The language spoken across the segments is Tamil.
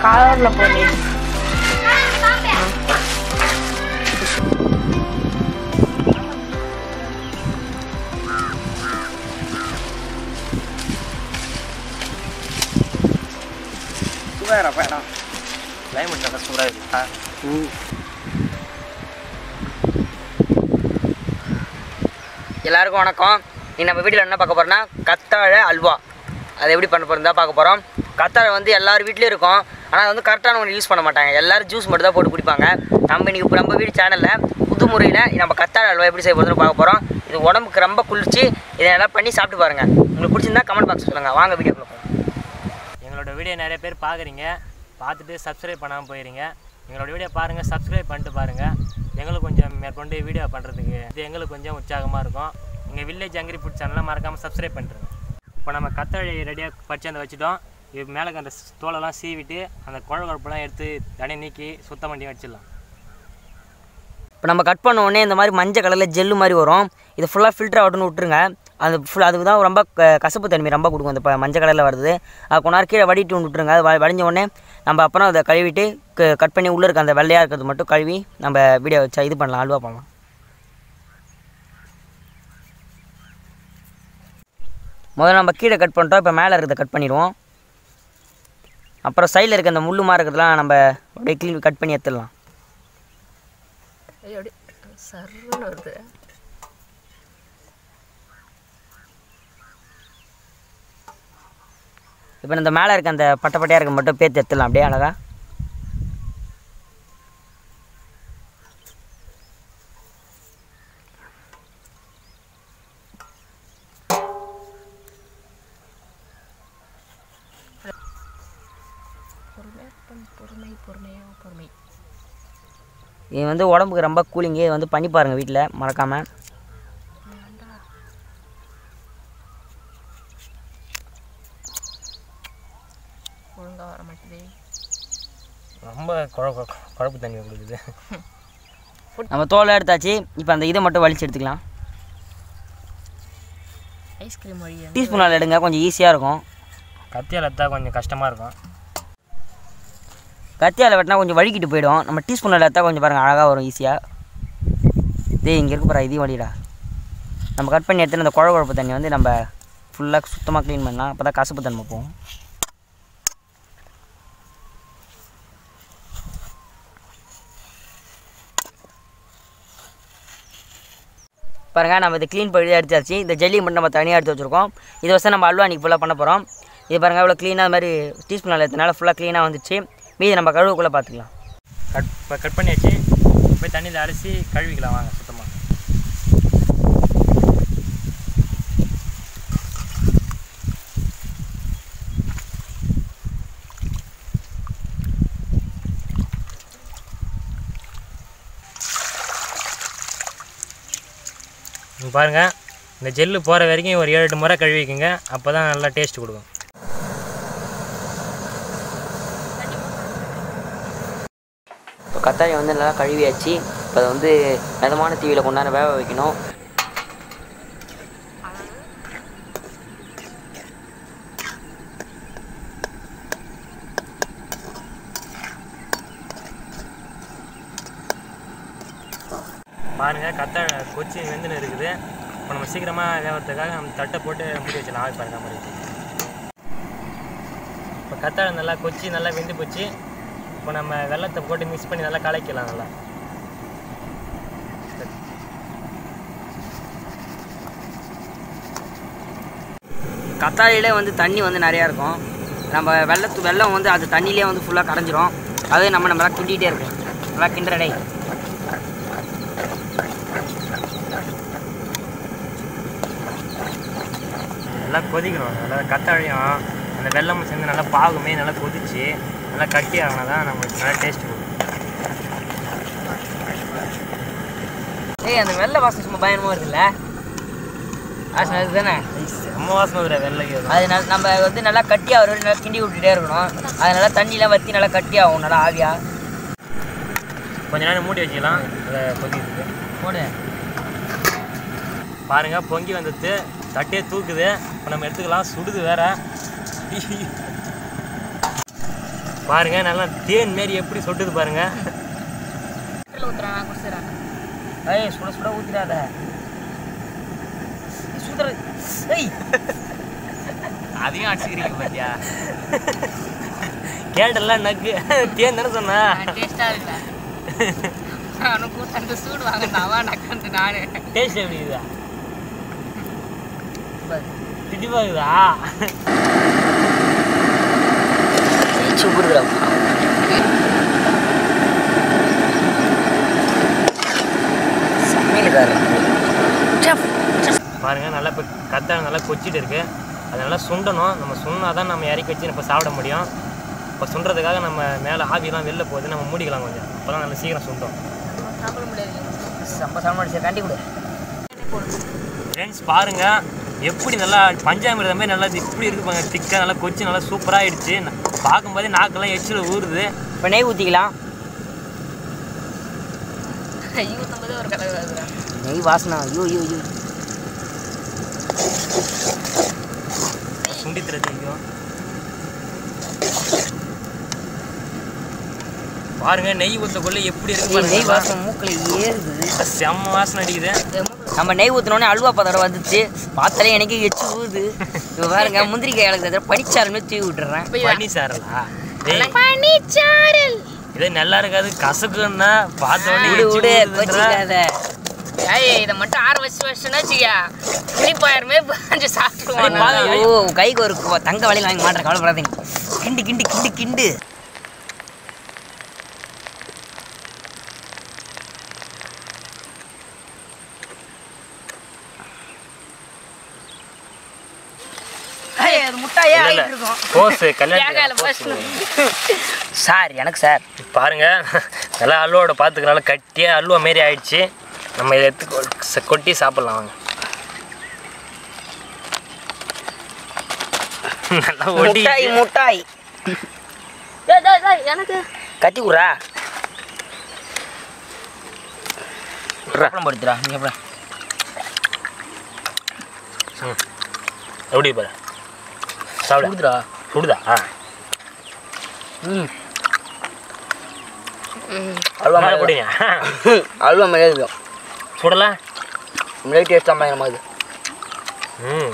கவர்ல போடு சூப்பராக படம் கிளைமேட் நல்லா சூப்பராக இருக்குதா எல்லாருக்கும் வணக்கம் நீ நம்ம வீட்டில் என்ன பார்க்க போகிறோம்னா கத்தாழை அல்வா அதை எப்படி பண்ண போகிறோம் தான் பார்க்க போகிறோம் கத்தாழை வந்து எல்லார் வீட்லேயும் இருக்கும் ஆனால் அது வந்து கரெக்டான ஒன்று யூஸ் பண்ண மாட்டாங்க எல்லாரும் ஜூஸ் மட்டும் தான் போட்டு குடிப்பாங்க நம்ம இன்னைக்கு இப்போ நம்ம வீடு சேனலில் புது முறையில் நம்ம கத்தாழை அல்வா எப்படி செய்ய போகிறதுன்னு பார்க்க போகிறோம் இது உடம்புக்கு ரொம்ப குளிர்ச்சி இதை எல்லாம் பண்ணி சாப்பிட்டு பாருங்கள் உங்களுக்கு பிடிச்சிருந்தா கமெண்ட் பாக்ஸ் சொல்லுங்கள் வாங்க வீடியோக்குள்ள போகலாம் எங்களோட வீடியோ நிறைய பேர் பார்க்குறீங்க பார்த்துட்டு சப்ஸ்கிரைப் பண்ணாமல் போயிடுறீங்க எங்களோட வீடியோ பாருங்கள் சப்ஸ்கிரைப் பண்ணிட்டு பாருங்கள் எங்களுக்கு கொஞ்சம் மேற்கொண்டு வீடியோ பண்ணுறதுக்கு இது எங்களுக்கு கொஞ்சம் உற்சாகமாக இருக்கும் எங்கள் வில்லேஜ் அங்கிரி ஃபுட் சேனலை மறக்காமல் சப்ஸ்கிரைப் பண்ணிட்டுருங்க இப்போ நம்ம கத்தழி ரெடியாக பறிச்சு அந்த வச்சுட்டோம் இது மேலே அந்த தோலெல்லாம் சீவிட்டு அந்த குழ குழப்பெல்லாம் எடுத்து தனி நீக்கி சுத்தம் பண்ணி வச்சிடலாம் இப்போ நம்ம கட் பண்ண உடனே இந்த மாதிரி மஞ்சள் கலரில் ஜெல்லு மாதிரி வரும் இது ஃபுல்லாக ஃபில்டர் ஆகட்டும்னு விட்டுருங்க அது ஃபுல் அதுக்கு தான் ரொம்ப க- கசப்பு தன்மை ரொம்ப கொடுக்கும் இந்த ப- மஞ்சள் கலரில் வருது அது கொஞ்ச நேரம் கீழே வடிட்டு விட்டுருங்க அது வ- வடிஞ்ச உடனே நம்ம அப்புறம் அதை கழுவிட்டு க- கட் பண்ணி உள்ளே இருக்க அந்த வெள்ளையாக இருக்கிறது மட்டும் கழுவி நம்ம வீடியோ வச்சா இது பண்ணலாம் அல்வா பண்ணலாம் முதல்ல நம்ம கீழே கட் பண்ணிட்டோம் இப்போ மேலே இருக்கிறத கட் பண்ணிடுவோம் அப்புறம் சைடில் இருக்க அந்த முள்ளு மாதிரி இருக்கிறதுலாம் நம்ம அப்படியே க்ளீன் கட் பண்ணி எடுத்துடலாம் அப்படி சர்ன்னு வருது இப்போ இந்த மேலே இருக்க அந்த பட்டை பட்டையாக இருக்க மட்டும் பேத்து எடுத்துடலாம் அப்படியே அழகா பொறுமையா பண்ணு, பொறுமை பொறுமையா பொறுமை இது வந்து உடம்புக்கு ரொம்ப கூலிங்கு இது வந்து பண்ணி பாருங்கள் வீட்டில் மறக்காமல் ஒழுங்கா வர மாட்டேதே ரொம்ப குழ குழ- குழப்பு தண்ணி கொடுக்குது நம்ம தோலை எடுத்தாச்சு இப்போ அந்த இதை மட்டும் வலிச்சு எடுத்துக்கலாம் ஐஸ்கிரீம் வழி டீஸ்பூனால் எடுங்க கொஞ்சம் ஈஸியாக இருக்கும் கத்தியால் எடுத்தா கொஞ்சம் கஷ்டமாக இருக்கும் கத்தியால் வெட்டினா கொஞ்சம் வழுக்கிட்டு போயிடும் நம்ம டீஸ்பூனில் எடுத்தால் கொஞ்சம் பாருங்கள் அழகாக வரும் ஈஸியாக டேய் இங்கே இருக்கு பாரு இதையும் வழிடா நம்ம கட் பண்ணி எடுத்துன்னு அந்த குழ குழப்பு தண்ணி வந்து நம்ம ஃபுல்லாக சுத்தமாக க்ளீன் பண்ணலாம் அப்போ தான் கசப்பு தன்மை போகும் பாருங்க நம்ம இதை க்ளீன் பண்ணி எடுத்தாச்சு இந்த ஜெல்லி மட்டும் நம்ம தனியாக எடுத்து வச்சுருக்கோம் இதை வச்சு நம்ம அல்வா அன்றைக்கி ஃபுல்லாக பண்ண போகிறோம் இது பாருங்கள் இவ்வளோ க்ளீனாக அது மாதிரி டீஸ்பூனில் எடுத்தனால ஃபுல்லாக க்ளீனாக வந்துச்சு மீதி நம்ம கழுவுக்குள்ளே பார்த்துக்கலாம் கட் இப்போ கட் பண்ணியாச்சு போய் தண்ணியில் அலசி கழுவிக்கலாம் வாங்க சுத்தமாக இங்க பாருங்க இந்த ஜெல்லு போகிற வரைக்கும் ஒரு ஏழு எட்டு முறை கழுவிக்குங்க அப்போ தான் நல்லா டேஸ்ட் கொடுக்கும் இப்போ கத்தாழி வந்து நல்லா கழுவியாச்சு இப்போ அதை வந்து மிதமான தீவியில் கொண்டாந்து வேக வைக்கணும் பாருங்க கத்தாழை கொச்சி வெந்துன்னு இருக்குது இப்போ நம்ம சீக்கிரமாக வேகிறதுக்காக நம்ம தட்டை போட்டு மூடி வச்சிடலாம் ஆவி பாருங்க மாதிரி இப்போ கத்தாழை நல்லா கொச்சி நல்லா வெந்து போச்சு இப்போ நம்ம வெள்ளத்தை போட்டு மிக்ஸ் பண்ணி நல்லா கலக்கலாம் நல்லா கத்தாழையிலே வந்து தண்ணி வந்து நிறையா இருக்கும் நம்ம வெள்ளத்து வெள்ளம் வந்து அது தண்ணியிலே வந்து ஃபுல்லாக கரைஞ்சிரும் அது நம்ம நம்ம கிண்டிகிட்டே இருக்கலாம் நல்லா கிண்டுறடே நல்லா கொதிக்கணும் நல்லா கத்தாழையும் அந்த வெள்ளமும் சேர்ந்து நல்லா பாகுமே நல்லா கொதிச்சு நல்லா கட்டி ஆகினா தான் நம்மளுக்கு நல்லா டேஸ்ட் கொடுக்கும் ஏய் அந்த வெள்ளை வாசனை சும்மா பயணமாக இருக்குல்ல வாசனை அது தானே செம்ம வாசனை வருது வெள்ளைக்கு அது நல்ல நம்ம வந்து நல்லா கட்டியாக வரும் நல்லா கிண்டி விட்டுட்டே இருக்கணும் அது நல்லா தண்ணியெலாம் வற்றி நல்லா கட்டியாகும் நல்லா ஆவியா கொஞ்ச நேரம் மூடி வச்சுக்கலாம் அதை கொதிக்கிறதுக்கு போடு பாருங்க பொங்கி வந்துட்டு தட்டியே தூக்குது இப்போ நம்ம எடுத்துக்கலாம் சுடுது வேற இப்போ பாருங்க நல்லா தேன் மாரி எப்படி சொட்டுது பாருங்க கட்டில் ஊற்றுறேன் நான் குடிச்சிடறேன் ஏய் சுட சுட ஊற்றிடாத சுடுற ஏய் அதையும் அடிச்சுக்கிறீங்க பாத்தியா கேட்டெல்லாம் நக்கு தேன் தானே சொன்னா டேஸ்ட்டாக இருக்குல்ல நானும் கூட்டாண்டு சூடு வாங்கினாவா நக்கந்து நானு டேஸ்ட் எப்படி இருக்குதா திட்டிப்பா இருக்குதா சூப்பர் சமையலுக்காரர் பாருங்க நல்லா இப்போ கத்தாழை நல்லா கொச்சிட்டு இருக்கு அது நல்லா சுண்டணும் நம்ம சுண்ணா தான் நம்ம இறக்கி வச்சு இப்போ சாப்பிட முடியும் இப்போ சுண்டுறதுக்காக நம்ம மேலே ஆவியெல்லாம் வெளில போகுது நம்ம மூடிக்கலாம் கொஞ்சம் அப்போலாம் நல்லா சீக்கிரம் சுண்டோம் சாப்பிட முடியாது சம்ப சாமான் கண்டி கொடு ஃப்ரெண்ட்ஸ் பாருங்க எப்படி நல்லா பஞ்சாமிரதம் மாதிரி நல்லா இது இப்படி இருக்கு பாருங்க திக்காக நல்லா கொச்சி நல்லா சூப்பராக ஆயிடுச்சு பார்க்கும்போதே நாக்கெல்லாம் எச்சில் ஊறுது இப்போ நெய் ஊற்றிக்கலாம் யூத்தம்பது ஒரு கலர் வருதுடா நெய் வாசனை ஐயோ ஐயோ ஐயோ சுண்டி தெரியும் பாருங்க நெய் ஊற்றக்குள்ள எப்படி இருக்கு ஏய், நெய் பாருங்க வாசனை மூக்கில் ஏறுது செம்ம வாசனை அடிக்குது நம்ம நெய் ஊற்றினோடனே அல்வா பதம் வந்துச்சு பார்த்தாலே எனக்கு எச்சு ஊது இப்போ பாருங்க முந்திரிக்காய் எனக்கு பனிச்சாருமே தூவி விட்டுறேன் பண்ணி சாரலா டேய் பனிச்சாரல் இதே நல்லா இருக்காது கசக்குன்னா பார்த்த உடனே விடு எச்சி விடு ஊறுதுன்றா. கொச்சிக்காத ஏய் இதை மட்டும் ஆறு வச்சு வச்சுன்னா வச்சுக்கா புளிப்பாயிருமே கொஞ்சம் சாப்பிடுவான் பாரு. ஓ கைக்கு ஒரு கு- தங்க வலையில் வாங்கி மாட்டேன் கவலைப்படாதீங்க கிண்டு கிண்டு கிண்டு கிண்டு ஏய், அது முட்டாயே இல்ல, இல்ல. ஆயிட்டு இருக்கும் கோஸு கல்யாணம் கேக்கால ஃபர்ஸ்ட் சார் எனக்கு சார் பாருங்க நல்லா அல்வாவோட பார்த்துக்கனால கட்டியாக அல்வா மாரி ஆயிடுச்சு நம்ம இதை எடுத்து கொ- ச- கொட்டி சாப்பிட்லாம் வாங்க நல்லா ஒட்டி முட்டாய் முட்டாய் எனக்கு கத்தி விட்றா படுத்துறா நீ எப்படி எப்படி பாரு சாப்பிட கொடுத்துடா சுடுதா ஆ ம் அல்வா மேலே மாதிரி போடுங்க அல்வா மாதிரி இருக்கும் சுடல லைட் டேஸ்ட் தான் பயங்கரமாக இருக்குது ம்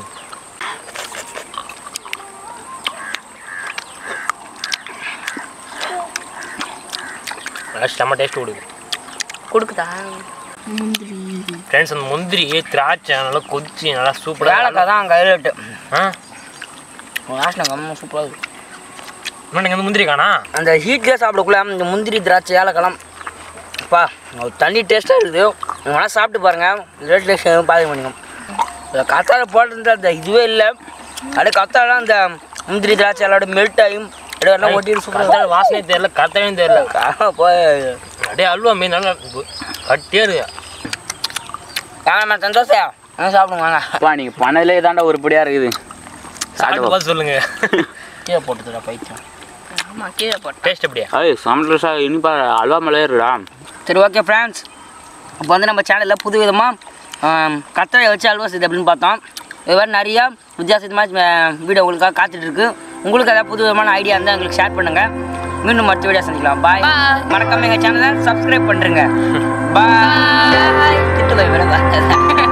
நல்லா செம்ம டேஸ்ட் கொடுக்குது கொடுக்குதா ஃப்ரெண்ட்ஸ் அந்த முந்திரி திராட்சை நல்லா கொதிச்சு நல்லா சூப்பராக ஏலக்காய் தான் அங்கே ஹைலைட்டு ஆ வாசனை கம்ம சூப்பராக இருக்குது இன்னும் நீங்கள் முந்திரி காணா அந்த ஹீட்லேயே சாப்பிடக்குள்ள இந்த முந்திரி திராட்சை ஏலக்காய்லாம் அப்பா அது தண்ணி டேஸ்ட்டாக இருக்குது உங்களாம் சாப்பிட்டு பாருங்கள் ரேட் லேஸ் பாதி பண்ணிக்கோங்க இந்த கத்தாழை போட்டிருந்த அந்த இதுவே இல்லை அப்படியே கத்தாழலாம் அந்த முந்திரி திராட்சை எல்லாம் மெல்ட் ஆகும் அப்படியே எல்லாம் ஒட்டி சூப்பராக கத்தாழை வாசனையே தெரியல கத்தாழையும் தெரியல போய் அப்படியே அல்வா மீன் நல்லா கு- கட்டியே இருக்கு கேமரா சந்தோஷா என்ன சாப்பிடுங்க வாங்க அப்பா நீங்க பண்ணதுலே தாண்டா உருப்படியா இருக்குது சாப்பிட்டு பார்த்து சொல்லுங்க கீழே போட்டுதுடா பைத்தியம் ஆமா கீழே போட்டேன் டேஸ்ட் எப்படியா ஐய் சமட்லஸா இனிப்பா அல்வா மலையருடா சரி ஓகே ஃப்ரெண்ட்ஸ் இப்போ வந்து நம்ம சேனலில் புது விதமாக கத்தரை வச்சு அல்வா செய்து அப்படின்னு பார்த்தோம் இது மாதிரி நிறையா வித்தியாசமாக வீடியோ உங்களுக்காக காத்துட்டு இருக்கு உங்களுக்கு ஏதாவது புது விதமான ஐடியா இருந்தால் எங்களுக்கு ஷேர் பண்ணுங்கள் மீண்டும் மற்ற வீடியோ சந்திக்கலாம் பாய் Bye. மறக்காம எங்கள் சேனலை சப்ஸ்கிரைப் பண்ணுறேங்க பாய் திட்டு போய் விட